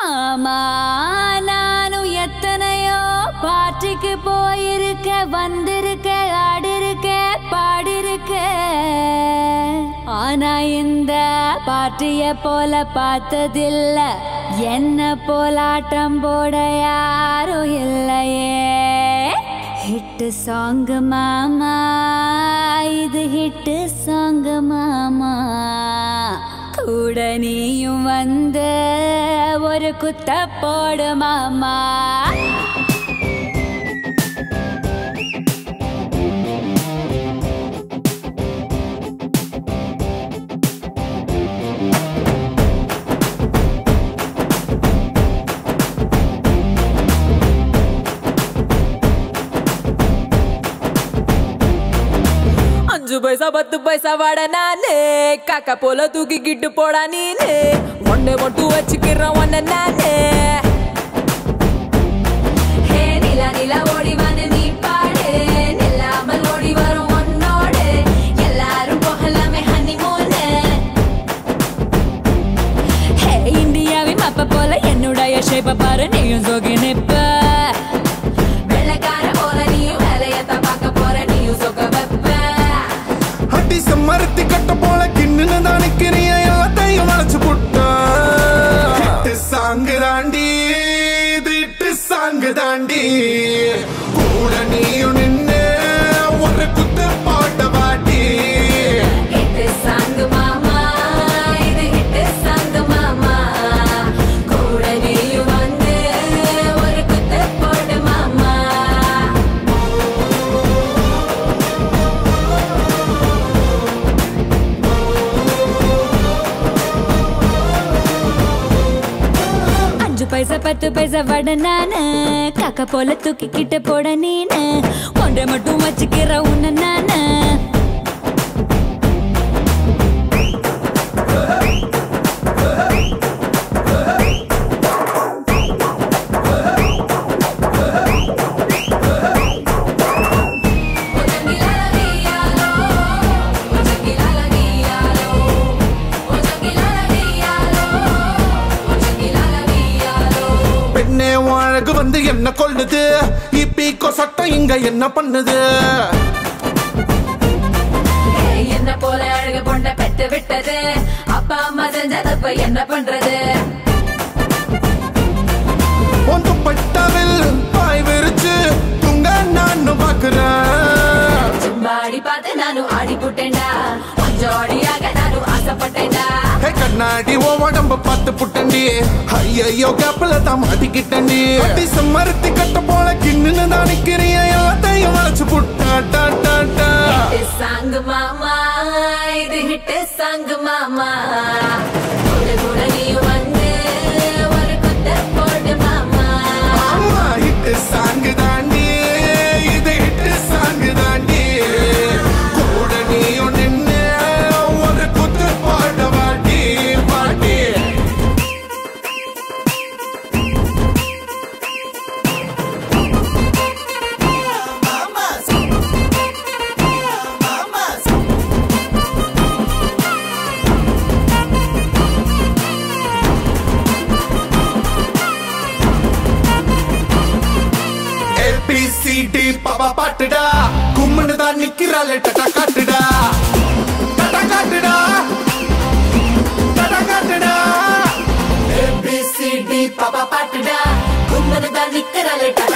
ஆமா நானும் எத்தனையோ பாட்டுக்கு போயிருக்க வந்திருக்க ஆடிருக்க பாடிருக்க ஆனா இந்த பாட்டிய போல பார்த்ததில்ல என்ன போலாட்டம் போட யாரும் இல்லையே ஹிட்டு சாங் மாமா இது ஹிட்டு சாங் மாமா கூட நீயும் வந்து ஒரு குத்த போடு மாமா அஞ்சு பைசா பத்து பைசா வாட நானு காக்கா போல தூக்கிக்கிட்டு போடா நீனு ஒண்ணு மட்டும் வச்சுக்கிறேன் ஒன்ன நானு ஹே நிலா நிலா ஓடி வந்து நீ பாடு நில்லாமல் ஓடி வரும் உன்னோடு எல்லாரும் போகலாமே ஹனிமூனு ஹே இந்தியாவின் மப்ப போல என்னுடைய ஷேப்ப பாரு நீயும் சோகி நிப்ப வெள்ளக்கார போல நீயும் வேலையத்தான் பார்க்க போற நீயும் சொக்க வைப்ப அடி செம்மரத்தி கட்ட போல கிண்ணுன்னு தான் நிக்கிறிய எல்லாத்தையும் வளைச்சு புட்டா சாங்கு தாண்டி இது இட்டு சாங்கு தாண்டி கூட நீயும் நின்னு ஒரு குத்து பாட்ட வாட்டி ஹிட்டு சாங்கு மாமா இது ஹிட்டு சாங்கு மாமா கூட நீயும் வந்து ஒரு குத்து போடு மாமா அஞ்சு பைசா பத்து பைசா வட நானு காக்கா போல தூக்கிக்கிட்டு போட நீனு ஒன்றை மட்டும் வச்சுக்கிற உன்ன நானு பெண்ணே உன் அழகு வந்து என்ன கொள்ளுது இப்பீக்கோ சட்டம் இங்க என்ன பண்ணுது என்ன போல அழகு பொண்ண பெற்று விட்டது அப்பா அம்மா செஞ்ச தப்ப என்ன பண்றது உன் துப்பட்டாவில் பாய் விரிச்சு துங்க நான் பாக்குறேன் சும்மாடி பார்த்து நானும் ஆடி புட்டேன்டா கொஞ்சம் அடியாக நானும் ஆசைப்பட்டேன்டா ஹே கண்ணாடி ஓ உடம்ப பார்த்து புட்டண்டி ஐயோ கேப்பல தான் மாட்டிக்கிட்டண்டி அடி சம்மரத்தி கட்ட போல கிண்ணுன்னு தான் நிக்கிறிய எல்லாத்தையும் வளைச்சு புட்டா டா டா டா ஹிட்டு சாங்கு மாமா இது ஹிட்டு சாங்கு மாமா கூட கூட நீயும் வந்து ஒரு குத்த போடு மாமா அம்மா ஹிட்டு சாங்கு தாண்டி இது ஹிட்டு சாங்கு தாண்டி கூட நீயும் நின்னு ஒரு குத்து பாட வாட்டி பாட்டி ஏபிசிடி பாப்பா பாட்டுடா கும்முன்னு தான் நிக்கிறாளே டட்டா காட்டுடா டட்டா காட்டுடா டட்டா காட்டுடா ஏபிசிடி பாப்பா பாட்டுடா கும்மனு தான் நிக்கிறாளே